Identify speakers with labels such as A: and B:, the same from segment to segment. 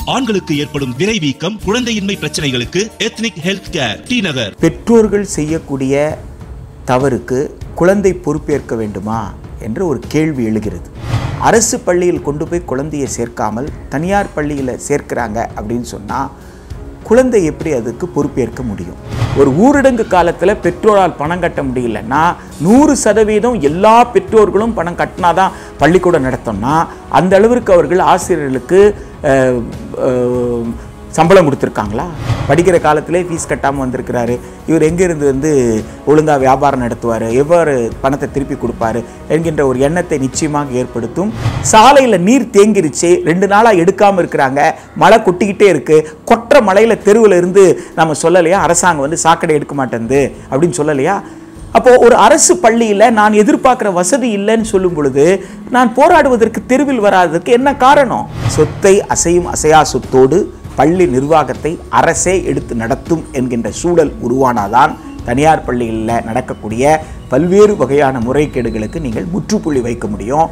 A: ஆண்களுக்கு ஏற்படும் விரைவீக்கம் குழந்தையின்மை பிரச்சனைகளுக்கு ethnic health care T Nagar
B: பெற்றோர்கள் செய்யக்கூடிய தவறுக்கு குழந்தை பொறுப்பேற்க வேண்டுமா என்ற ஒரு கேள்வி எழுகிறது அரசு பள்ளியில் கொண்டு போய் குழந்தையை சேர்க்காமல் தனியார் பள்ளியில் சேர்க்கிறாங்க அப்படின்னு சொன்னால் குழந்தை எப்படி அதுக்கு பொறுப்பேற்க முடியும் ஒரு ஊரடங்கு காலத்தில் பெற்றோரால் பணம் கட்ட முடியலன்னா நூறு சதவீதம் எல்லா பெற்றோர்களும் பணம் கட்டினாதான் பள்ளிக்கூடம் நடத்தோம்னா அந்த அளவிற்கு அவர்கள் ஆசிரியர்களுக்கு அஹ், அஹ், சம்பளம் கொடுத்துருக்காங்களா படிக்கிற காலத்திலே ஃபீஸ் கட்டாமல் வந்திருக்கிறாரு இவர் எங்கேருந்து வந்து ஒழுங்காக வியாபாரம் நடத்துவார் எவ்வாறு பணத்தை திருப்பி கொடுப்பாரு என்கின்ற ஒரு எண்ணத்தை நிச்சயமாக ஏற்படுத்தும் சாலையில் நீர் தேங்கிருச்சு ரெண்டு நாளாக எடுக்காமல் இருக்கிறாங்க மழை கொட்டிக்கிட்டே இருக்குது கொற்ற மலையில் தெருவில் இருந்து நம்ம சொல்லலையா அரசாங்கம் வந்து சாக்கடை எடுக்க மாட்டேங்குது அப்படின்னு சொல்லலையா அப்போ ஒரு அரசு பள்ளியில் நான் எதிர்பார்க்குற வசதி இல்லைன்னு சொல்லும் பொழுது நான் போராடுவதற்கு தெருவில் வராததற்கு என்ன காரணம் சொத்தை அசையும் அசையா சொத்தோடு பள்ளி நிர்வாகத்தை அரசே எடுத்து நடத்தும் என்கின்ற சூழல் உருவானாதான் தனியார் பள்ளிகளில் நடக்கக்கூடிய பல்வேறு வகையான முறைகேடுகளுக்கு நீங்கள் முற்றுப்புள்ளி வைக்க முடியும்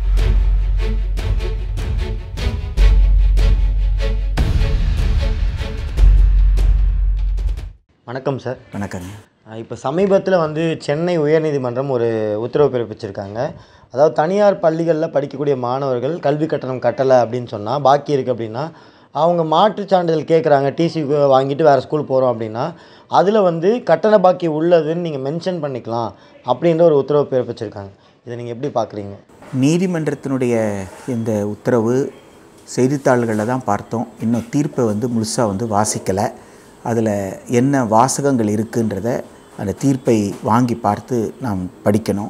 C: வணக்கம் சார்
B: வணக்கங்க
C: இப்போ சமீபத்தில் வந்து சென்னை உயர்நீதிமன்றம் ஒரு உத்தரவு பிறப்பிச்சிருக்காங்க அதாவது தனியார் பள்ளிகளில் படிக்கக்கூடிய மாணவர்கள் கல்வி கட்டணம் கட்டலை அப்படின்னு சொன்னால் பாக்கி இருக்குது அப்படின்னா அவங்க மாற்றுச் சான்றிதழ் கேட்குறாங்க டிசி வாங்கிட்டு வேறு ஸ்கூல் போகிறோம் அப்படின்னா அதில் வந்து கட்டண பாக்கி உள்ளதுன்னு நீங்கள் மென்ஷன் பண்ணிக்கலாம் அப்படின்ற ஒரு உத்தரவு பிறப்பிச்சிருக்காங்க இதை நீங்கள் எப்படி பார்க்குறீங்க
B: நீதிமன்றத்தினுடைய இந்த உத்தரவு செய்தித்தாள்களில் தான் பார்த்தோம் இன்னும் தீர்ப்பை வந்து முழுசாக வந்து வாசிக்கலை அதில் என்ன வாசகங்கள் இருக்குன்றத அந்த தீர்ப்பை வாங்கி பார்த்து நாம் படிக்கணும்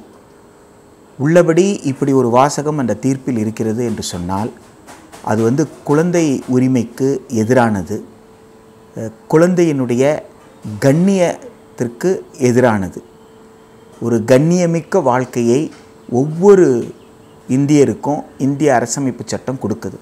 B: உள்ளபடி இப்படி ஒரு வாசகம் அந்த தீர்ப்பில் இருக்கிறது என்று சொன்னால் அது வந்து குழந்தை உரிமைக்கு எதிரானது அஹ், குழந்தையினுடைய கண்ணியத்திற்கு எதிரானது ஒரு கண்ணியமிக்க வாழ்க்கையை ஒவ்வொரு இந்தியருக்கும் இந்திய அரசமைப்பு சட்டம் கொடுக்குது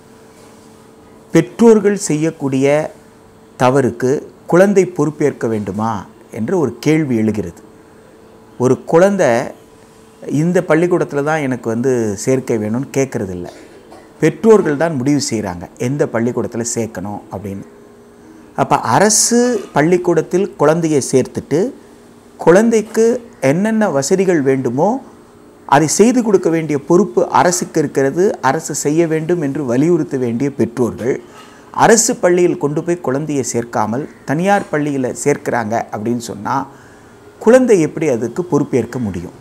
B: பெற்றோர்கள் செய்யக்கூடிய தவறுக்கு குழந்தை பொறுப்பேற்க வேண்டுமா என்ற ஒரு கேள்வி எழுகிறது ஒரு குழந்தை இந்த பள்ளிக்கூடத்தில் தான் எனக்கு வந்து சேர்க்கை வேணும்னு கேட்குறதில்ல பெற்றோர்கள் தான் முடிவு செய்கிறாங்க எந்த பள்ளிக்கூடத்தில் சேர்க்கணும் அப்படின்னு அப்போ அரசு பள்ளிக்கூடத்தில் குழந்தையை சேர்த்துட்டு குழந்தைக்கு என்னென்ன வசதிகள் வேண்டுமோ அதை செய்து கொடுக்க வேண்டிய பொறுப்பு அரசுக்கு இருக்கிறது அரசு செய்ய வேண்டும் என்று வலியுறுத்த வேண்டிய பெற்றோர்கள் அரசு பள்ளியில் கொண்டு போய் குழந்தையை சேர்க்காமல் தனியார் பள்ளியில் சேர்க்கிறாங்க அப்படின்னு சொன்னால் குழந்தை எப்படி அதுக்கு பொறுப்பேற்க முடியும்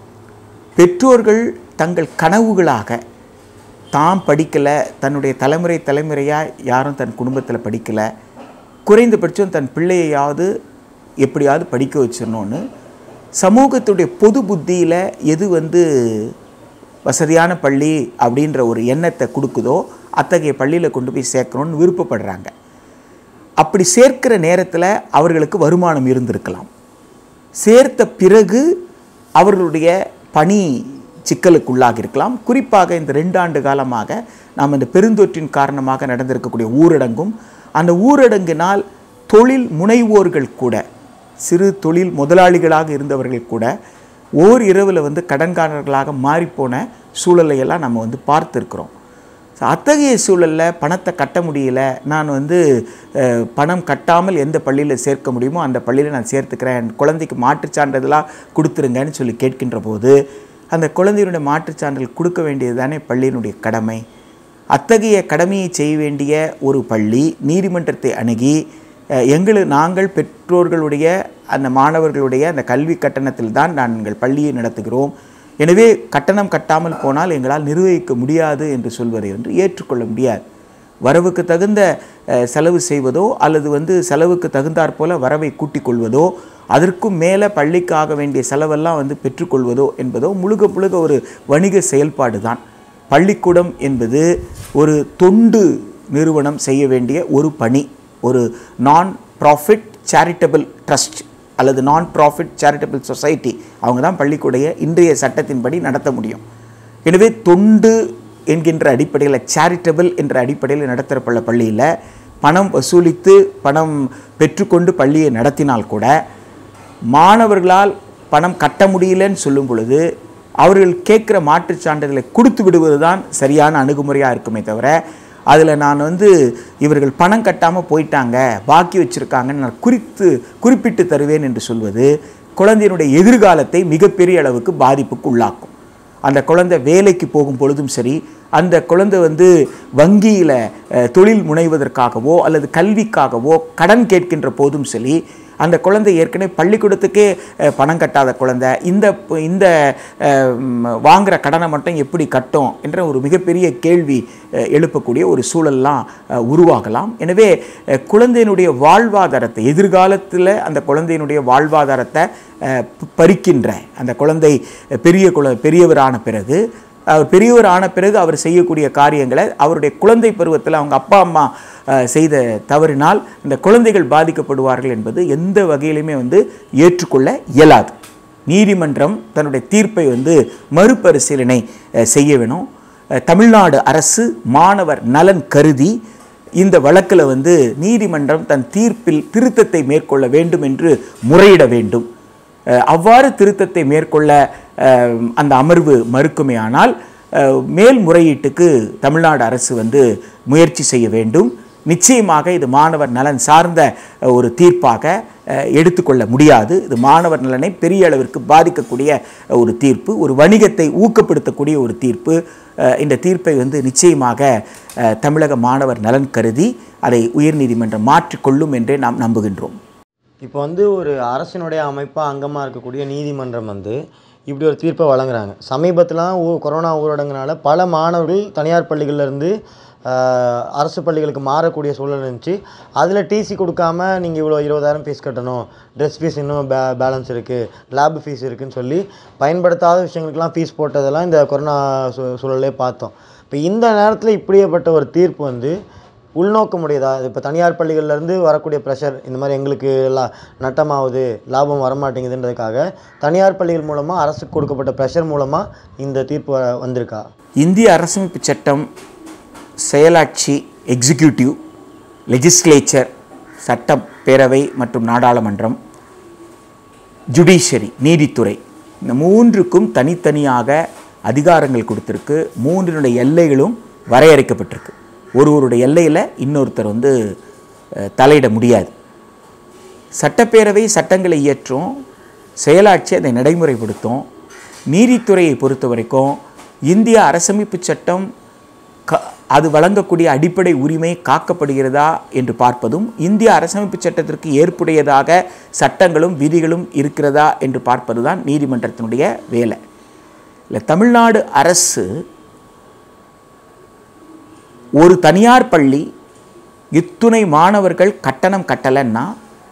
B: பெற்றோர்கள் தங்கள் கனவுகளாக தாம் படிக்கலை தன்னுடைய தலைமுறை தலைமுறையாக யாரும் தன் குடும்பத்தில் படிக்கலை குறைந்தபட்சம் தன் பிள்ளையையாவது எப்படியாவது படிக்க வச்சிடணும்னு சமூகத்துடைய பொது புத்தியில் எது வந்து வசதியான பள்ளி அப்படின்ற ஒரு எண்ணத்தை கொடுக்குதோ அத்தகைய பள்ளியில் கொண்டு போய் சேர்க்கணும்னு விருப்பப்படுறாங்க அப்படி சேர்க்கிற நேரத்தில் அவர்களுக்கு வருமானம் இருந்திருக்கலாம் சேர்த்த பிறகு அவர்களுடைய பணி சிக்கலுக்குள்ளாகி இருக்கலாம் குறிப்பாக இந்த ரெண்டு ஆண்டு காலமாக நாம் இந்த பெருந்தொற்றின் காரணமாக நடந்திருக்கக்கூடிய ஊரடங்கும் அந்த ஊரடங்கினால் தொழில் முனைவோர்கள் கூட சிறு தொழில் முதலாளிகளாக இருந்தவர்கள் கூட ஓர் இரவில் வந்து கடன்காரர்களாக மாறிப்போன சூழலை எல்லாம் நம்ம வந்து பார்த்துருக்குறோம் ஸோ அத்தகைய சூழலில் பணத்தை கட்ட முடியல நான் வந்து அஹ், பணம் கட்டாமல் எந்த பள்ளியில் சேர்க்க முடியுமோ அந்த பள்ளியில் நான் சேர்த்துக்கிறேன் என் குழந்தைக்கு மாற்றுச் சான்றிதழாக கொடுத்துருங்கன்னு சொல்லி கேட்கின்ற போது அந்த குழந்தையினுடைய மாற்றுச் சான்றிதழ் கொடுக்க வேண்டியது தானே பள்ளியினுடைய கடமை அத்தகைய கடமையை செய்ய வேண்டிய ஒரு பள்ளி நீதிமன்றத்தை அணுகி அஹ், எங்களு நாங்கள் பெற்றோர்களுடைய அந்த மாணவர்களுடைய அந்த கல்வி கட்டணத்தில் தான் நாங்கள் பள்ளியை நடத்துகிறோம் எனவே கட்டணம் கட்டாமல் போனால் எங்களால் நிர்வகிக்க முடியாது என்று சொல்வதை வந்து ஏற்றுக்கொள்ள முடியாது வரவுக்கு தகுந்த அஹ், செலவு செய்வதோ அல்லது வந்து செலவுக்கு தகுந்தாற் போல வரவை கூட்டிக் கொள்வதோ அதற்கும் மேலே பள்ளிக்கு ஆக வேண்டிய செலவெல்லாம் வந்து பெற்றுக்கொள்வதோ என்பதோ முழுக முழுக ஒரு வணிக செயல்பாடு தான் பள்ளிக்கூடம் என்பது ஒரு தொண்டு நிறுவனம் செய்ய வேண்டிய ஒரு பணி ஒரு நான் ப்ராஃபிட் சேரிட்டபிள் ட்ரஸ்ட் அல்லது நான் ப்ராஃபிட் சேரிட்டபிள் சொசைட்டி அவங்க தான் பள்ளிக்கூடைய இன்றைய சட்டத்தின்படி நடத்த முடியும் எனவே தொண்டு என்கின்ற அடிப்படையில் சேரிட்டபிள் என்ற அடிப்படையில் நடத்தப்பட்ட பள்ளியில் பணம் வசூலித்து பணம் பெற்றுக்கொண்டு பள்ளியை நடத்தினால் கூட மாணவர்களால் பணம் கட்ட முடியலன்னு சொல்லும் பொழுது அவர்கள் கேட்குற மாற்றுச் சான்றிதழை கொடுத்து விடுவது தான் சரியான அணுகுமுறையாக இருக்குமே தவிர அதில் நான் வந்து இவர்கள் பணம் கட்டாமல் போயிட்டாங்க பாக்கி வச்சுருக்காங்கன்னு நான் குறித்து குறிப்பிட்டு தருவேன் என்று சொல்வது குழந்தையினுடைய எதிர்காலத்தை மிகப்பெரிய அளவுக்கு பாதிப்புக்கு உள்ளாக்கும் அந்த குழந்தை வேலைக்கு போகும் பொழுதும் சரி அந்த குழந்தை வந்து வங்கியில் அஹ், தொழில் முனைவதற்காகவோ அல்லது கல்விக்காகவோ கடன் கேட்கின்ற போதும் சரி அந்த குழந்தை ஏற்கனவே பள்ளிக்கூடத்துக்கே அஹ், பணம் கட்டாத குழந்தை இந்த இந்த அஹ், ம், வாங்குற கடனை மட்டும் எப்படி கட்டும் என்ற ஒரு மிகப்பெரிய கேள்வி அஹ், எழுப்பக்கூடிய ஒரு சூழல்லாம் அஹ், உருவாகலாம் எனவே அஹ், குழந்தையினுடைய வாழ்வாதாரத்தை எதிர்காலத்தில் அந்த குழந்தையினுடைய வாழ்வாதாரத்தை அஹ், ப- பறிக்கின்ற அந்த குழந்தை அஹ், பெரிய குழ பெரியவரான பிறகு அவர் பெரியவர் ஆன பிறகு அவர் செய்யக்கூடிய காரியங்களை அவருடைய குழந்தை பருவத்தில் அவங்க அப்பா அம்மா அஹ், செய்த தவறினால் இந்த குழந்தைகள் பாதிக்கப்படுவார்கள் என்பது எந்த வகையிலுமே வந்து ஏற்றுக்கொள்ள இயலாது நீதிமன்றம் தன்னுடைய தீர்ப்பை வந்து மறுபரிசீலனை அஹ், செய்ய வேணும் அஹ், தமிழ்நாடு அரசு மாணவர் நலன் கருதி இந்த வழக்கில் வந்து நீதிமன்றம் தன் தீர்ப்பில் திருத்தத்தை மேற்கொள்ள வேண்டும் என்று முறையிட வேண்டும் அஹ் அவ்வாறு திருத்தத்தை மேற்கொள்ள அஹ், அந்த அமர்வு மறுக்குமேயானால் அஹ், மேல்முறையீட்டுக்கு தமிழ்நாடு அரசு வந்து முயற்சி செய்ய வேண்டும் நிச்சயமாக இது மாணவர் நலன் சார்ந்த அஹ், ஒரு தீர்ப்பாக அஹ், எடுத்துக்கொள்ள முடியாது இது மாணவர் நலனை பெரிய அளவிற்கு பாதிக்கக்கூடிய அஹ், ஒரு தீர்ப்பு ஒரு வணிகத்தை ஊக்கப்படுத்தக்கூடிய ஒரு தீர்ப்பு அஹ், இந்த தீர்ப்பை வந்து நிச்சயமாக அஹ், தமிழக மாணவர் நலன் கருதி அதை உயர்நீதிமன்றம் மாற்றிக்கொள்ளும் என்றே நாம் நம்புகின்றோம்
C: இப்போ வந்து ஒரு அரசினுடைய அமைப்பாக அங்கமாக இருக்கக்கூடிய நீதிமன்றம் வந்து இப்படி ஒரு தீர்ப்பை வழங்குறாங்க சமீபத்திலாம் ஊ கொரோனா ஊரடங்குனால பல மாணவர்கள் தனியார் பள்ளிகள்ல இருந்து ஆஹ், அரசு பள்ளிகளுக்கு மாறக்கூடிய சூழல் இருந்துச்சு அதில் டிசி கொடுக்காம நீங்கள் இவ்வளோ இருபதாயிரம் ஃபீஸ் கட்டணும் ட்ரெஸ் ஃபீஸ் இன்னும் பே பேலன்ஸ் இருக்குது லேப் ஃபீஸ் இருக்குன்னு சொல்லி பயன்படுத்தாத விஷயங்களுக்கெல்லாம் ஃபீஸ் போட்டதெல்லாம் இந்த கொரோனா சூ சூழலே பார்த்தோம் இப்போ இந்த நேரத்தில் இப்படியேப்பட்ட ஒரு தீர்ப்பு வந்து உள்நோக்க முடியுதா இப்போ தனியார் பள்ளிகள்ல இருந்து வரக்கூடிய ப்ரெஷர் இந்த மாதிரி எங்களுக்கு எல்லாம் நட்டமாகுது லாபம் வரமாட்டேங்குதுன்றதுக்காக தனியார் பள்ளிகள் மூலமாக அரசுக்கு கொடுக்கப்பட்ட ப்ரெஷர் மூலமாக இந்த தீர்ப்பு வ- வந்திருக்கா
B: இந்திய அரசமைப்பு சட்டம் செயலாட்சி எக்ஸிக்யூட்டிவ் லெஜிஸ்லேச்சர் சட்டப்பேரவை மற்றும் நாடாளுமன்றம் ஜுடிஷரி நீதித்துறை இந்த மூன்றுக்கும் தனித்தனியாக அதிகாரங்கள் கொடுத்துருக்கு மூன்றினுடைய எல்லைகளும் வரையறுக்கப்பட்டிருக்கு ஒருவருடைய எல்லையில் இன்னொருத்தர் வந்து அஹ், தலையிட முடியாது சட்டப்பேரவை சட்டங்களை இயற்றும் செயலாட்சி அதை நடைமுறைப்படுத்தும் நீதித்துறையை பொறுத்த வரைக்கும் இந்திய அரசமைப்பு சட்டம் க அது வழங்கக்கூடிய அடிப்படை உரிமை காக்கப்படுகிறதா என்று பார்ப்பதும் இந்திய அரசமைப்பு சட்டத்திற்கு ஏற்புடையதாக சட்டங்களும் விதிகளும் இருக்கிறதா என்று பார்ப்பது தான் நீதிமன்றத்தினுடைய வேலை இல்லை தமிழ்நாடு அரசு ஒரு தனியார் பள்ளி இத்துணை மாணவர்கள் கட்டணம் கட்டலைன்னா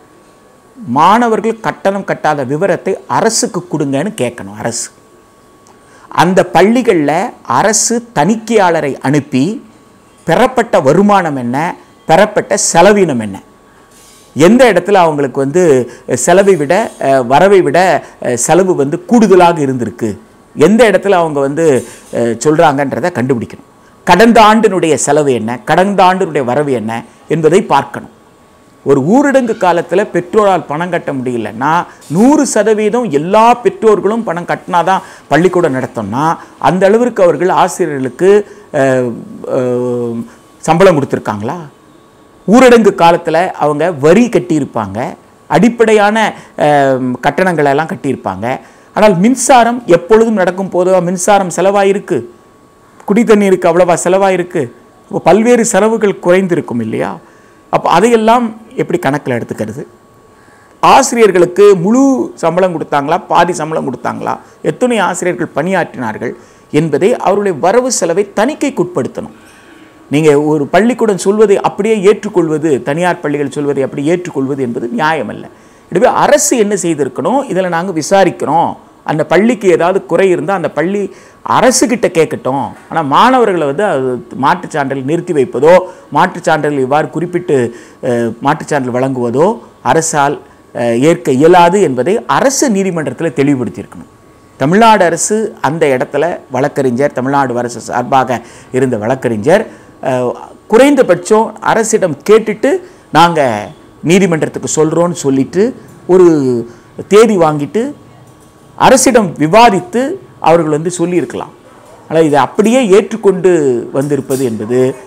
B: மாணவர்கள் கட்டணம் கட்டாத விவரத்தை அரசுக்கு கொடுங்கன்னு கேட்கணும் அரசு அந்த பள்ளிகளில் அரசு தணிக்கையாளரை அனுப்பி பெறப்பட்ட வருமானம் என்ன பெறப்பட்ட செலவினம் என்ன எந்த இடத்துல அவங்களுக்கு வந்து செலவை விட அஹ், வரவை விட அஹ், செலவு வந்து கூடுதலாக இருந்திருக்கு எந்த இடத்துல அவங்க வந்து அஹ், சொல்றாங்கன்றதை கண்டுபிடிக்கணும் கடந்த ஆண்டினுடைய செலவு என்ன கடந்த ஆண்டினுடைய வரவு என்ன என்பதை பார்க்கணும் ஒரு ஊரடங்கு காலத்தில் பெற்றோரால் பணம் கட்ட முடியலன்னா நூறு சதவீதம் எல்லா பெற்றோர்களும் பணம் கட்டினாதான் பள்ளிக்கூடம் நடத்தோம்னா அந்த அளவிற்கு அவர்கள் ஆசிரியர்களுக்கு அஹ், அஹ், சம்பளம் கொடுத்துருக்காங்களா ஊரடங்கு காலத்தில் அவங்க வரி கட்டியிருப்பாங்க அடிப்படையான அஹ், கட்டணங்களை எல்லாம் கட்டியிருப்பாங்க ஆனால் மின்சாரம் எப்பொழுதும் நடக்கும் போது மின்சாரம் செலவாயிருக்கு குடி தண்ணீருக்கு அவ்வளவா செலவாயிருக்கு அப்போ பல்வேறு செலவுகள் குறைந்திருக்கும் இல்லையா அப்போ அதையெல்லாம் எப்படி கணக்கில் எடுத்துக்கிறது ஆசிரியர்களுக்கு முழு சம்பளம் கொடுத்தாங்களா பாதி சம்பளம் கொடுத்தாங்களா எத்தனை ஆசிரியர்கள் பணியாற்றினார்கள் என்பதை அவருடைய வரவு செலவை தணிக்கைக்குட்படுத்தணும் நீங்கள் ஒரு பள்ளிக்கூடம் சொல்வதை அப்படியே ஏற்றுக்கொள்வது தனியார் பள்ளிகள் சொல்வதை அப்படி ஏற்றுக்கொள்வது என்பது நியாயமல்ல எனவே அரசு என்ன செய்திருக்கணும் இதில் நாங்கள் விசாரிக்கிறோம் அந்த பள்ளிக்கு ஏதாவது குறை இருந்தால் அந்த பள்ளி அரசுக்கிட்ட கேட்கட்டும் ஆனால் மாணவர்களை வந்து அது மாற்றுச் சான்றிதழ் நிறுத்தி வைப்பதோ மாற்றுச் சான்றிதழ் இவ்வாறு குறிப்பிட்டு அஹ், மாற்றுச் சான்றிதழ் வழங்குவதோ அரசால் அஹ், ஏற்க இயலாது என்பதை அரசு நீதிமன்றத்தில் தெளிவுபடுத்தியிருக்கணும் தமிழ்நாடு அரசு அந்த இடத்துல வழக்கறிஞர் தமிழ்நாடு அரசு சார்பாக இருந்த வழக்கறிஞர் அஹ், குறைந்தபட்சம் அரசிடம் கேட்டுட்டு நாங்கள் நீதிமன்றத்துக்கு சொல்கிறோன்னு சொல்லிட்டு ஒரு தேதி வாங்கிட்டு அரசிடம் விவாதித்து அவர்கள் வந்து சொல்லியிருக்கலாம் ஆனால் இதை அப்படியே ஏற்றுக்கொண்டு வந்திருப்பது என்பது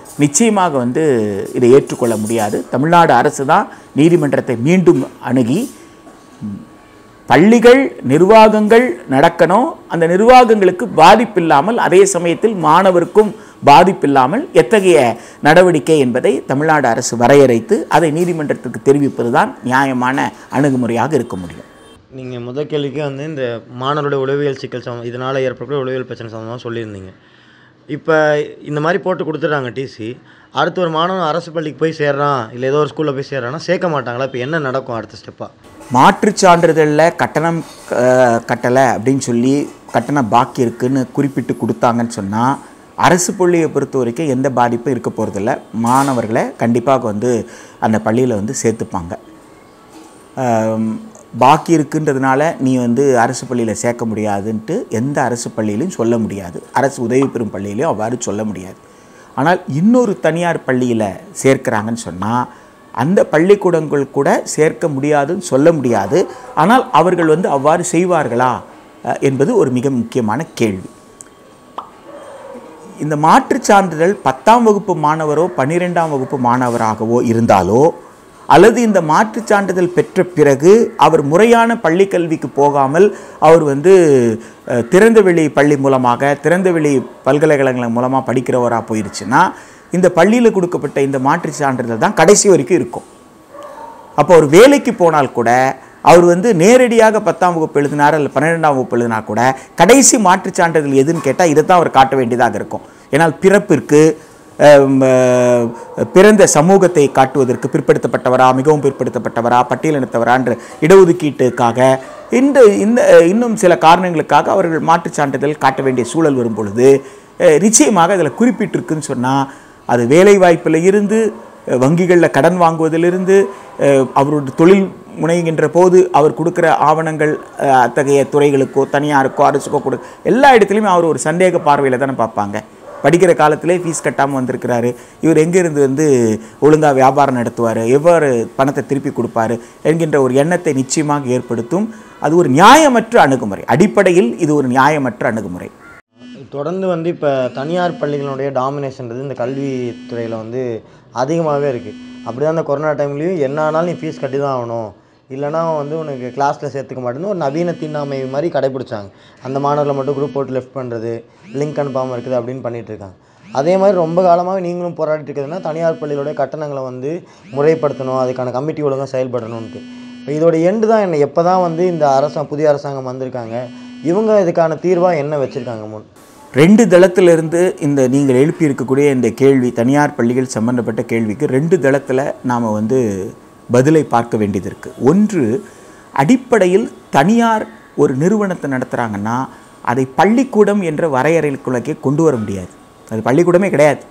B: நிச்சயமாக வந்து இதை ஏற்றுக்கொள்ள முடியாது தமிழ்நாடு அரசு தான் நீதிமன்றத்தை மீண்டும் அணுகி பள்ளிகள் நிர்வாகங்கள் நடக்கணும் அந்த நிர்வாகங்களுக்கு பாதிப்பில்லாமல் அதே சமயத்தில் மாணவருக்கும் பாதிப்பில்லாமல் எத்தகைய நடவடிக்கை என்பதை தமிழ்நாடு அரசு வரையறைத்து அதை நீதிமன்றத்துக்கு தெரிவிப்பது தான் நியாயமான அணுகுமுறையாக இருக்க முடியும்
C: நீங்கள் முதல் கேள்விக்கே வந்து இந்த மாணவருடைய உளவியல் சிக்கல் சம இதனால் ஏற்படக்கூடிய உளவியல் பிரச்சனை சம்மந்தமாக சொல்லியிருந்தீங்க இப்போ இந்த மாதிரி போட்டு கொடுத்துட்றாங்க டிசி அடுத்து ஒரு மாணவன் அரசு பள்ளிக்கு போய் சேர்றான் இல்லை ஏதோ ஒரு ஸ்கூலில் போய் சேர்றான்னா சேர்க்க மாட்டாங்களா இப்போ என்ன நடக்கும் அடுத்த ஸ்டெப்பாக
B: மாற்றுச் சான்றிதழில் கட்டணம் அஹ், கட்டலை அப்படின்னு சொல்லி கட்டண பாக்கி இருக்குன்னு குறிப்பிட்டு கொடுத்தாங்கன்னு சொன்னால் அரசு பள்ளியை பொறுத்த வரைக்கும் எந்த பாதிப்பும் இருக்க போகிறதில்ல மாணவர்களை கண்டிப்பாக வந்து அந்த பள்ளியில் வந்து சேர்த்துப்பாங்க ஆம், பாக்கி இருக்குன்றதுனால நீ வந்து அரசு பள்ளியில் சேர்க்க முடியாதுன்ட்டு எந்த அரசு பள்ளியிலையும் சொல்ல முடியாது அரசு உதவி பெறும் பள்ளியிலையும் அவ்வாறு சொல்ல முடியாது ஆனால் இன்னொரு தனியார் பள்ளியில் சேர்க்கிறாங்கன்னு சொன்னால் அந்த பள்ளிக்கூடங்கள் கூட சேர்க்க முடியாதுன்னு சொல்ல முடியாது ஆனால் அவர்கள் வந்து அவ்வாறு செய்வார்களா அஹ், என்பது ஒரு மிக முக்கியமான கேள்வி இந்த மாற்றுச் சான்றிதழ் பத்தாம் வகுப்பு மாணவரோ பன்னிரெண்டாம் வகுப்பு மாணவராகவோ இருந்தாலோ அல்லது இந்த மாற்றுச் சான்றிதழ் பெற்ற பிறகு அவர் முறையான பள்ளி கல்விக்கு போகாமல் அவர் வந்து அஹ், திறந்தவெளி பள்ளி மூலமாக திறந்தவெளி பல்கலைக்கழகங்கள் மூலமாக படிக்கிறவராக போயிருச்சுன்னா இந்த பள்ளியில் கொடுக்கப்பட்ட இந்த மாற்றுச் சான்றிதழ் தான் கடைசி வரைக்கும் இருக்கும் அப்போ ஒரு வேலைக்கு போனால் கூட அவர் வந்து நேரடியாக பத்தாம் வகுப்பு எழுதினார் அல்லது பன்னிரெண்டாம் வகுப்பு எழுதினா கூட கடைசி மாற்றுச் சான்றிதழ் எதுன்னு கேட்டால் இதை தான் அவர் காட்ட வேண்டியதாக இருக்கும் ஏன்னால் பிறப்பிற்கு அம், அஹ், பிறந்த சமூகத்தை காட்டுவதற்கு பிற்படுத்தப்பட்டவரா மிகவும் பிற்படுத்தப்பட்டவரா பட்டியலினத்தவரான்ற இடஒதுக்கீட்டுக்காக இந்த இந்த இன்னும் சில காரணங்களுக்காக அவர்கள் மாற்றுச் சான்றிதழ் காட்ட வேண்டிய சூழல் வரும் பொழுது அஹ், நிச்சயமாக அதில் குறிப்பிட்டிருக்குன்னு சொன்னால் அது வேலை வாய்ப்பில் இருந்து வங்கிகளில் கடன் வாங்குவதிலிருந்து அஹ், அவருடைய தொழில் முனைகின்ற போது அவர் கொடுக்குற ஆவணங்கள் அஹ், அத்தகைய துறைகளுக்கோ தனியாருக்கோ அரசுக்கோ கொடு எல்லா இடத்துலையுமே அவர் ஒரு சந்தேக பார்வையில் தானே பார்ப்பாங்க படிக்கிற காலத்திலே ஃபீஸ் கட்டாமல் வந்திருக்கிறாரு இவர் எங்கேருந்து வந்து ஒழுங்காக வியாபாரம் நடத்துவார் எவ்வாறு பணத்தை திருப்பி கொடுப்பாரு என்கின்ற ஒரு எண்ணத்தை நிச்சயமாக ஏற்படுத்தும் அது ஒரு நியாயமற்ற அணுகுமுறை அடிப்படையில் இது ஒரு நியாயமற்ற அணுகுமுறை
C: தொடர்ந்து வந்து இப்போ தனியார் பள்ளிகளுடைய டாமினேஷன்றது இந்த கல்வித்துறையில் வந்து அதிகமாகவே இருக்குது அப்படி தான் அந்த கொரோனா டைம்லேயும் என்ன ஆனாலும் நீ ஃபீஸ் கட்டி தான் ஆகணும் இல்லைனா வந்து உனக்கு கிளாஸில் சேர்த்துக்க மாட்டேன்னு ஒரு நவீன திண்ணாமை மாதிரி கடைபிடிச்சாங்க அந்த மாணவர்களை மட்டும் குரூப் போட்டு லெஃப்ட் பண்ணுறது லிங்க் அனுப்பாமல் இருக்குது அப்படின்னு பண்ணிட்டு இருக்காங்க அதே மாதிரி ரொம்ப காலமாக நீங்களும் போராடிட்டு இருக்கிறதுனா தனியார் பள்ளிகளுடைய கட்டணங்களை வந்து முறைப்படுத்தணும் அதுக்கான கமிட்டி ஒழுங்காக செயல்படணும்ட்டு இப்போ இதோட எண்டு தான் என்ன எப்போ தான் வந்து இந்த அரசாங்கம் புதிய அரசாங்கம் வந்திருக்காங்க இவங்க இதுக்கான தீர்வாக என்ன வச்சுருக்காங்க முன்
B: ரெண்டு தளத்திலிருந்து இந்த நீங்கள் எழுப்பி இருக்கக்கூடிய இந்த கேள்வி தனியார் பள்ளிகள் சம்பந்தப்பட்ட கேள்விக்கு ரெண்டு தளத்தில் நாம் வந்து பதிலை பார்க்க வேண்டியது இருக்குது ஒன்று அடிப்படையில் தனியார் ஒரு நிறுவனத்தை நடத்துகிறாங்கன்னா அதை பள்ளிக்கூடம் என்ற வரையறைக்குள்ளக்கே கொண்டு வர முடியாது அது பள்ளிக்கூடமே கிடையாது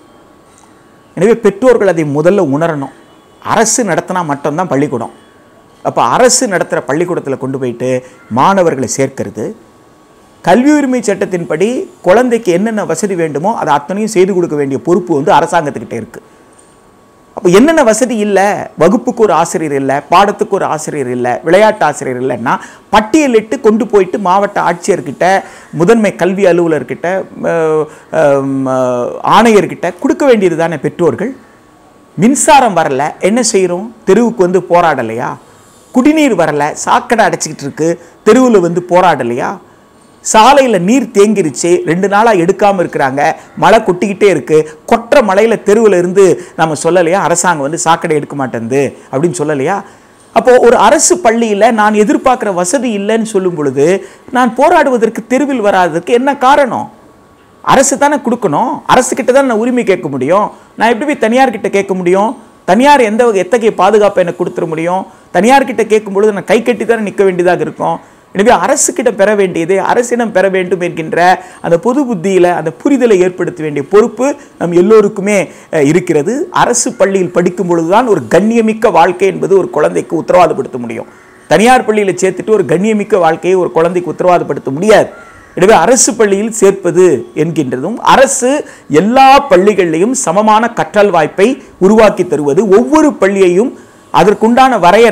B: எனவே பெற்றோர்கள் அதை முதல்ல உணரணும் அரசு நடத்தினா மட்டும்தான் பள்ளிக்கூடம் அப்போ அரசு நடத்துகிற பள்ளிக்கூடத்தில் கொண்டு போயிட்டு மாணவர்களை சேர்க்கிறது கல்வி உரிமை சட்டத்தின்படி குழந்தைக்கு என்னென்ன வசதி வேண்டுமோ அதை அத்தனையும் செய்து கொடுக்க வேண்டிய பொறுப்பு வந்து அரசாங்கத்துக்கிட்ட இருக்குது அப்போ என்னென்ன வசதி இல்லை வகுப்புக்கு ஒரு ஆசிரியர் இல்லை பாடத்துக்கு ஒரு ஆசிரியர் இல்லை விளையாட்டு ஆசிரியர் இல்லைன்னா பட்டியலிட்டு கொண்டு போயிட்டு மாவட்ட ஆட்சியர்கிட்ட முதன்மை கல்வி அலுவலர்கிட்ட அஹ், அஹ், ஆணையர்கிட்ட கொடுக்க வேண்டியது தானே பெற்றோர்கள் மின்சாரம் வரல என்ன செய்கிறோம் தெருவுக்கு வந்து போராடலையா குடிநீர் வரல சாக்கடை அடைச்சிக்கிட்டு இருக்கு தெருவில் வந்து போராடலையா சாலையில் நீர் தேங்கிருச்சு ரெண்டு நாளாக எடுக்காமல் இருக்கிறாங்க மழை கொட்டிக்கிட்டே இருக்கு கொற்ற மழையில் தெருவில் இருந்து நம்ம சொல்லலையா அரசாங்கம் வந்து சாக்கடை எடுக்க மாட்டேங்குது அப்படின்னு சொல்லலையா அப்போது ஒரு அரசு பள்ளியில் நான் எதிர்பார்க்குற வசதி இல்லைன்னு சொல்லும் பொழுது நான் போராடுவதற்கு தெருவில் வராததற்கு என்ன காரணம் அரசு தானே கொடுக்கணும் அரசு கிட்ட தான் நான் உரிமை கேட்க முடியும் நான் எப்படி போய் தனியார் கிட்ட கேட்க முடியும் தனியார் எந்த வகை- எத்தகைய பாதுகாப்பை எனக்கு கொடுத்துட முடியும் தனியார் கிட்ட கேட்கும் பொழுது நான் கை கட்டி தானே நிற்க வேண்டியதாக இருக்கும் எனவே அரசு கிட்ட பெற வேண்டியது அரசிடம் பெற வேண்டும் என்கின்ற அந்த பொது புத்தியில அந்த புரிதலை ஏற்படுத்த வேண்டிய பொறுப்பு நம் எல்லோருக்குமே அஹ், இருக்கிறது அரசு பள்ளியில் படிக்கும் பொழுதுதான் ஒரு கண்ணியமிக்க வாழ்க்கை என்பது ஒரு குழந்தைக்கு உத்தரவாதப்படுத்த முடியும் தனியார் பள்ளியில் சேர்த்துட்டு ஒரு கண்ணியமிக்க வாழ்க்கையை ஒரு குழந்தைக்கு உத்தரவாதப்படுத்த முடியாது எனவே அரசு பள்ளியில் சேர்ப்பது என்கின்றதும் அரசு எல்லா பள்ளிகளிலையும் சமமான கற்றல் வாய்ப்பை உருவாக்கி தருவது ஒவ்வொரு பள்ளியையும் அதற்குண்டான வரையறை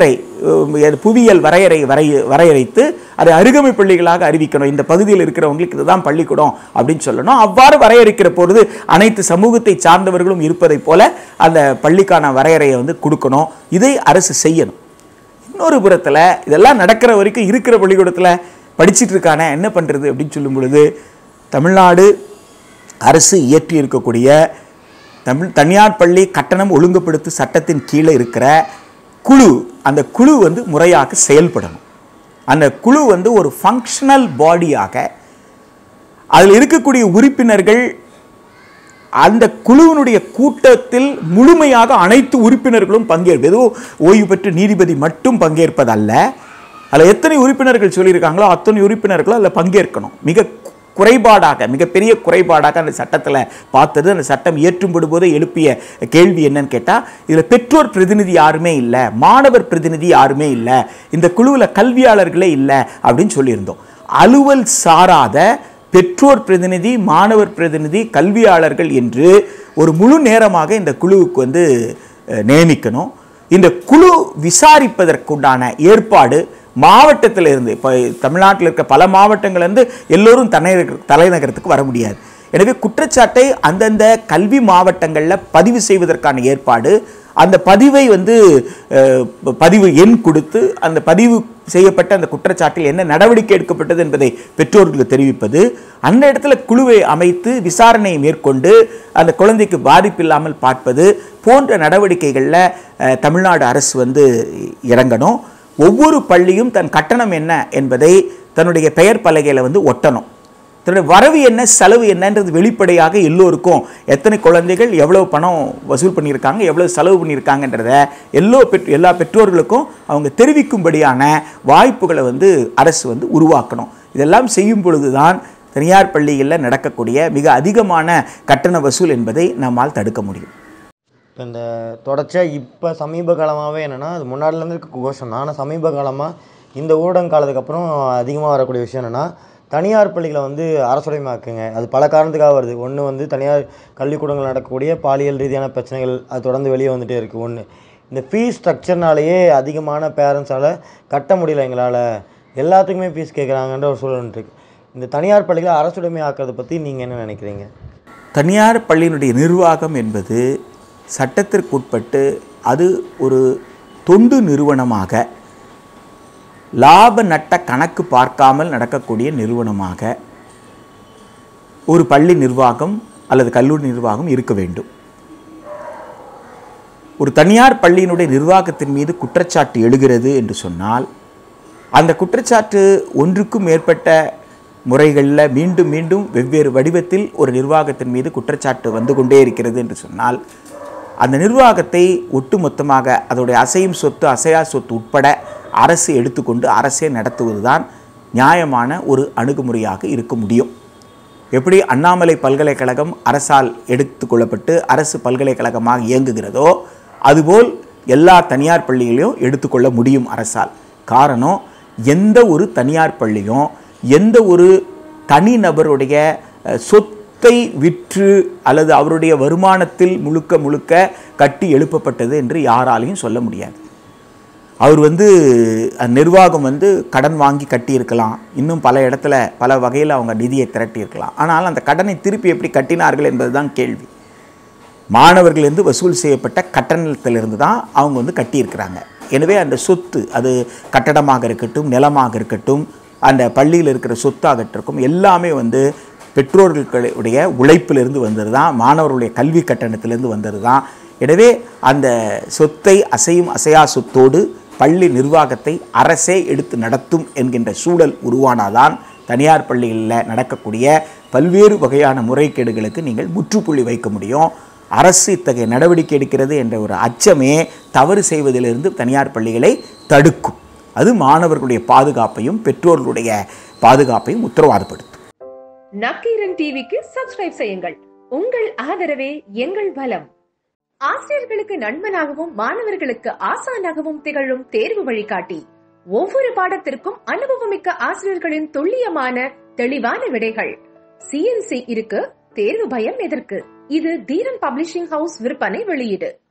B: அஹ், புவியியல் வரையறை வரை வரையறைத்து அதை அருகமை பள்ளிகளாக அறிவிக்கணும் இந்த பகுதியில் இருக்கிறவங்களுக்கு இதுதான் பள்ளிக்கூடம் அப்படின்னு சொல்லணும் அவ்வாறு வரையறுக்கிற பொழுது அனைத்து சமூகத்தை சார்ந்தவர்களும் இருப்பதைப் போல அந்த பள்ளிக்கான வரையறையை வந்து கொடுக்கணும் இதை அரசு செய்யணும் இன்னொரு புறத்தில் இதெல்லாம் நடக்கிற வரைக்கும் இருக்கிற பள்ளிக்கூடத்தில் படிச்சிட்டு இருக்கானே என்ன பண்ணுறது அப்படின்னு சொல்லும் பொழுது தமிழ்நாடு அரசு இயற்றி இருக்கக்கூடிய தமிழ் தனியார் பள்ளி கட்டணம் ஒழுங்குபடுத்து சட்டத்தின் கீழே இருக்கிற குழு அந்த குழு வந்து முறையாக செயல்படணும் அந்த குழு வந்து ஒரு ஃபங்க்ஷனல் பாடியாக அதில் இருக்கக்கூடிய உறுப்பினர்கள் அந்த குழுவினுடைய கூட்டத்தில் முழுமையாக அனைத்து உறுப்பினர்களும் பங்கேற்பு ஏதோ ஓய்வு பெற்ற நீதிபதி மட்டும் பங்கேற்பதல்ல அதில் எத்தனை உறுப்பினர்கள் சொல்லியிருக்காங்களோ அத்தனை உறுப்பினர்களும் அதில் பங்கேற்கணும் மிக குறைபாடாக மிகப்பெரிய குறைபாடாக அந்த சட்டத்தில் பார்த்தது அந்த சட்டம் இயற்றும்படும் போதே எழுப்பிய கேள்வி என்னன்னு கேட்டால் இதில் பெற்றோர் பிரதிநிதி யாருமே இல்லை மாணவர் பிரதிநிதி யாருமே இல்லை இந்த குழுவில் கல்வியாளர்களே இல்லை அப்படின்னு சொல்லியிருந்தோம் அலுவல் சாராத பெற்றோர் பிரதிநிதி மாணவர் பிரதிநிதி கல்வியாளர்கள் என்று ஒரு முழு நேரமாக இந்த குழுவுக்கு வந்து அஹ், நியமிக்கணும் இந்த குழு விசாரிப்பதற்குண்டான ஏற்பாடு மாவட்டத்தில் இருந்து இப்போ தமிழ்நாட்டில் இருக்க பல மாவட்டங்கள்ல இருந்து எல்லோரும் தலைநகர் தலைநகரத்துக்கு வர முடியாது எனவே குற்றச்சாட்டை அந்தந்த கல்வி மாவட்டங்களில் பதிவு செய்வதற்கான ஏற்பாடு அந்த பதிவை வந்து அஹ், பதிவு எண் கொடுத்து அந்த பதிவு செய்யப்பட்ட அந்த குற்றச்சாட்டில் என்ன நடவடிக்கை எடுக்கப்பட்டது என்பதை பெற்றோர்களுக்கு தெரிவிப்பது அந்த இடத்துல குழுவை அமைத்து விசாரணையை மேற்கொண்டு அந்த குழந்தைக்கு பாதிப்பு இல்லாமல் பார்ப்பது போன்ற நடவடிக்கைகளில் அஹ், தமிழ்நாடு அரசு வந்து இறங்கணும் ஒவ்வொரு பள்ளியும் தன் கட்டணம் என்ன என்பதை தன்னுடைய பெயர் பலகையில் வந்து ஒட்டணும் தன்னுடைய வரவு என்ன செலவு என்னன்றது வெளிப்படையாக எல்லோருக்கும் எத்தனை குழந்தைகள் எவ்வளவு பணம் வசூல் பண்ணியிருக்காங்க எவ்வளவு செலவு பண்ணியிருக்காங்கன்றத எல்லோ பெற் எல்லா பெற்றோர்களுக்கும் அவங்க தெரிவிக்கும்படியான வாய்ப்புகளை வந்து அரசு வந்து உருவாக்கணும் இதெல்லாம் செய்யும் பொழுதுதான் தனியார் பள்ளிகளில் நடக்கக்கூடிய மிக அதிகமான கட்டண வசூல் என்பதை நம்மால் தடுக்க முடியும்
C: இப்போ இந்த தொடர்ச்சியாக இப்போ சமீப காலமாகவே என்னென்னா அது முன்னாடிலேருந்து இருக்க கோஷம் தான் ஆனால் சமீப காலமாக இந்த ஊரடங்கு காலத்துக்கு அப்புறம் அதிகமாக வரக்கூடிய விஷயம் என்னென்னா தனியார் பள்ளிகளை வந்து அரசுடைமையாக்குங்க அது பல காரணத்துக்காக வருது ஒன்று வந்து தனியார் கல்விக்கூடங்கள் நடக்கக்கூடிய பாலியல் ரீதியான பிரச்சனைகள் அது தொடர்ந்து வெளியே வந்துட்டே இருக்குது ஒன்று இந்த ஃபீஸ் ஸ்ட்ரக்சர்னாலேயே அதிகமான பேரண்ட்ஸால் கட்ட முடியல எங்களால் எல்லாத்துக்குமே ஃபீஸ் கேட்குறாங்கன்ற ஒரு சூழல் இருக்குது இந்த தனியார் பள்ளிகளை அரசுடைமை ஆக்கிறத பற்றி நீங்கள் என்ன நினைக்கிறீங்க
B: தனியார் பள்ளியினுடைய நிர்வாகம் என்பது சட்டத்திற்குட்பட்டு அது ஒரு தொண்டு நிறுவனமாக லாப நட்ட கணக்கு பார்க்காமல் நடக்கக்கூடிய நிறுவனமாக ஒரு பள்ளி நிர்வாகம் அல்லது கல்லூரி நிர்வாகம் இருக்க வேண்டும் ஒரு தனியார் பள்ளியினுடைய நிர்வாகத்தின் மீது குற்றச்சாட்டு எழுகிறது என்று சொன்னால் அந்த குற்றச்சாட்டு ஒன்றுக்கும் மேற்பட்ட முறைகளில் மீண்டும் மீண்டும் வெவ்வேறு வடிவத்தில் ஒரு நிர்வாகத்தின் மீது குற்றச்சாட்டு வந்து கொண்டே இருக்கிறது என்று சொன்னால் அந்த நிர்வாகத்தை ஒட்டுமொத்தமாக அதோடைய அசையும் சொத்து அசையா சொத்து உட்பட அரசு எடுத்துக்கொண்டு அரசே நடத்துவதுதான் நியாயமான ஒரு அணுகுமுறையாக இருக்க முடியும் எப்படி அண்ணாமலை பல்கலைக்கழகம் அரசால் எடுத்துக்கொள்ளப்பட்டு அரசு பல்கலைக்கழகமாக இயங்குகிறதோ அதுபோல் எல்லா தனியார் பள்ளிகளையும் எடுத்துக்கொள்ள முடியும் அரசால் காரணம் எந்த ஒரு தனியார் பள்ளியும் எந்த ஒரு தனிநபருடைய அஹ், சொத்தை விற்று அல்லது அவருடைய வருமானத்தில் முழுக்க முழுக்க கட்டி எழுப்பப்பட்டது என்று யாராலையும் சொல்ல முடியாது அவர் வந்து அஹ், நிர்வாகம் வந்து கடன் வாங்கி கட்டியிருக்கலாம் இன்னும் பல இடத்துல பல வகையில் அவங்க நிதியை திரட்டியிருக்கலாம் ஆனால் அந்த கடனை திருப்பி எப்படி கட்டினார்கள் என்பதுதான் கேள்வி மாணவர்களிருந்து வசூல் செய்யப்பட்ட கட்டணத்திலிருந்து தான் அவங்க வந்து கட்டியிருக்கிறாங்க எனவே அந்த சொத்து அது கட்டடமாக இருக்கட்டும் நிலமாக இருக்கட்டும் அந்த பள்ளியில் இருக்கிற சொத்தாக இருக்கட்டும் எல்லாமே வந்து பெற்றோர்களுடைய உழைப்பிலிருந்து வந்தது தான் மாணவர்களுடைய கல்வி கட்டணத்திலிருந்து வந்தது தான் எனவே அந்த சொத்தை அசையும் அசையா சொத்தோடு பள்ளி நிர்வாகத்தை அரசே எடுத்து நடத்தும் என்கின்ற சூழல் உருவானாதான் தனியார் பள்ளிகளில் நடக்கக்கூடிய பல்வேறு வகையான முறைகேடுகளுக்கு நீங்கள் முற்றுப்புள்ளி வைக்க முடியும் அரசு இத்தகைய நடவடிக்கை எடுக்கிறது என்ற ஒரு அச்சமே தவறு செய்வதிலிருந்து தனியார் பள்ளிகளை தடுக்கும் அது மாணவர்களுடைய பாதுகாப்பையும் பெற்றோர்களுடைய பாதுகாப்பையும் உத்தரவாதப்படுத்தும்
D: நக்கீரன் டிவிக்கு சப்ஸ்கிரைப் செய்யுங்கள் உங்கள் ஆதரவே எங்கள் பலம் ஆசிரியர்களுக்கு நண்பனாகவும் மாணவர்களுக்கு ஆசானாகவும் திகழும் தேர்வு வழிகாட்டி ஒவ்வொரு பாடத்திற்கும் அனுபவமிக்க ஆசிரியர்களின் துல்லியமான தெளிவான விடைகள் சிஎன்சி இருக்கு தேர்வு பயம் எதற்கு இது தீரன் பப்ளிஷிங் ஹவுஸ் விற்பனை வெளியீடு